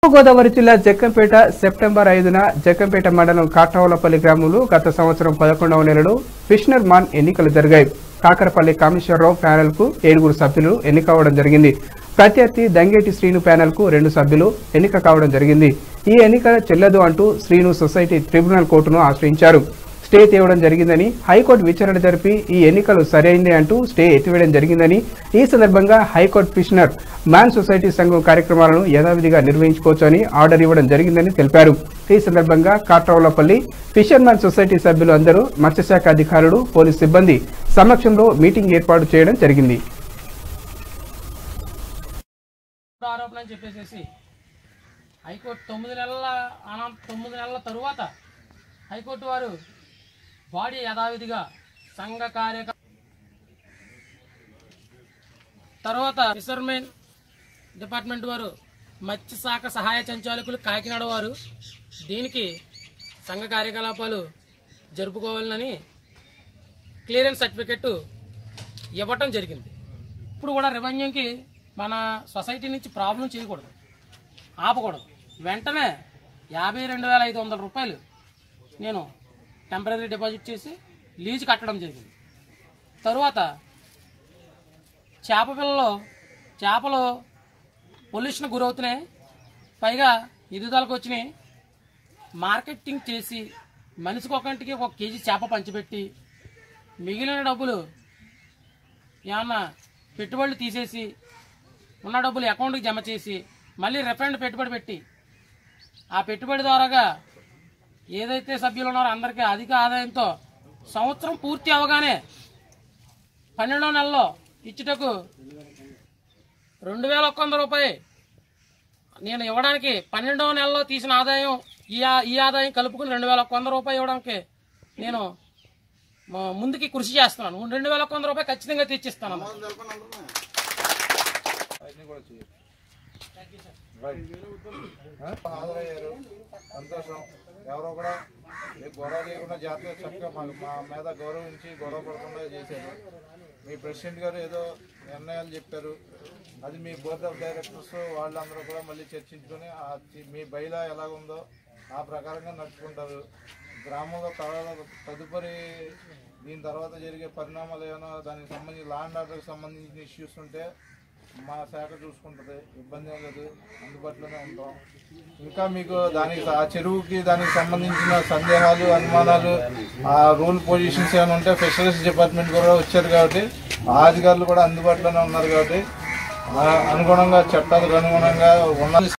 గోదావరి జిల్లా జక్కంపేట సెప్టెంబర్ ఐదున జక్కంపేట మండలం కాట్రావులపల్లి గ్రామంలో గత సంవత్సరం పదకొండవ నెలలో ఫిషనర్ మాన్ ఎన్నికలు జరిగాయి కాకరపల్లి కామేశ్వరరావు ప్యానెల్ కు ఏడుగురు సభ్యులు ఎన్నిక కావడం జరిగింది ప్రత్యర్థి దంగేటి శ్రీను ప్యానెల్ కు రెండు సభ్యులు ఎన్నిక కావడం జరిగింది ఈ ఎన్నిక చెల్లదు అంటూ శ్రీను సొసైటీ ట్రిబ్యునల్ కోర్టును ఆశ్రయించారు స్టే తేవడం జరిగిందని హైకోర్టు విచారణ జరిపి ఈ ఎన్నికలు సరైందే అంటూ స్టే ఎత్తివేయడం జరిగిందని ఈ సందర్భంగా హైకోర్టు పిషనర్ మ్యాన్ సొసైటీ సంఘం కార్యక్రమాలను యథావిధిగా నిర్వహించుకోవచ్చని ఆర్డర్ ఇవ్వడం జరిగిందని తెలిపారు ఈ సందర్భంగా కాట్రావులపల్లి ఫిషర్మ్యాన్ సొసైటీ సభ్యులు అందరూ మత్స్యశాఖ అధికారులు పోలీస్ సిబ్బంది సమక్షంలో మీటింగ్ ఏర్పాటు చేయడం జరిగింది ఆరోపణ అని చెప్పేసి హైకోర్టు తొమ్మిది నెలల అనంత తొమ్మిది నెలల తరువాత హైకోర్టు వారు బాడీ యథావిధిగా సంఘ కార్యక తర్వాత ఫిషర్మెన్ డిపార్ట్మెంట్ వారు మత్స్యశాఖ సహాయ సంచాలకులు కాకినాడ వారు దీనికి సంఘ కార్యకలాపాలు జరుపుకోవాలని క్లియరెన్స్ సర్టిఫికెట్ ఇవ్వటం జరిగింది ఇప్పుడు కూడా రెవెన్యూకి మన సొసైటీ నుంచి ప్రాబ్లం చేయకూడదు ఆపకూడదు వెంటనే యాభై రెండు వేల ఐదు వందల రూపాయలు నేను టెంపరీ డిపాజిట్ చేసి లీజు కట్టడం జరిగింది తరువాత చేప పిల్లలు చేపలు పొల్యూషన్ గురవుతున్నాయి పైగా ఎదుగుదలకు వచ్చినాయి మార్కెటింగ్ చేసి మనిషికి ఒకంటికి ఒక కేజీ చేప పంచిపెట్టి మిగిలిన డబ్బులు ఏమన్నా పెట్టుబడులు తీసేసి ఉన్న డబ్బులు అకౌంట్కి జమ చేసి మళ్ళీ రిఫండ్ పెట్టుబడి పెట్టి ఆ పెట్టుబడి ద్వారాగా ఏదైతే సభ్యులు ఉన్నారో అందరికీ అధిక ఆదాయంతో సంవత్సరం పూర్తి అవగానే పన్నెండో నెలలో ఇచ్చుటకు రెండు వేల ఒక్క వంద రూపాయి నేను ఇవ్వడానికి పన్నెండవ నెలలో తీసిన ఆదాయం ఈ ఆ- ఈ ఆదాయం కలుపుకుని రెండు వేల ఒక్క వంద రూపాయి ఇవ్వడానికి నేను మ- ముందుకి కృషి చేస్తున్నాను రెండు వేల ఒక్క వంద రూపాయి ఖచ్చితంగా తెచ్చిస్తాను హాజరయ్యారు సంతోషం ఎవరో కూడా ఏ గొడవ లేకుండా జాతీయ చక్కగా మా మా మీద గౌరవించి గొడవ పడకుండా చేశారు మీ ప్రెసిడెంట్ గారు ఏదో నిర్ణయాలు చెప్పారు అది మీ బోర్డ్ ఆఫ్ డైరెక్టర్స్ వాళ్ళందరూ కూడా మళ్ళీ చర్చించుకొని ఆ చి- మీ బైలా ఎలాగుందో ఆ ప్రకారంగా నడుచుకుంటారు గ్రామంలో తర్వాత తదుపరి దీని తర్వాత జరిగే పరిణామాలు ఏమైనా దానికి సంబంధించి లా అండ్ ఆర్డర్కి సంబంధించిన ఇష్యూస్ ఉంటే మా శాఖ చూసుకుంటుంది ఇబ్బంది ఏం లేదు అందుబాటులోనే ఉంటాం ఇంకా మీకు దానికి ఆ చెరువుకి దానికి సంబంధించిన సందేహాలు అనుమానాలు ఆ రూల్ పొజిషన్స్ ఏమైనా ఉంటే ఫిషరీస్ డిపార్ట్మెంట్ కూడా వచ్చారు కాబట్టి ఆ అధికారులు కూడా అందుబాటులోనే ఉన్నారు కాబట్టి ఆ అనుగుణంగా చట్టాలకు అనుగుణంగా ఉన్న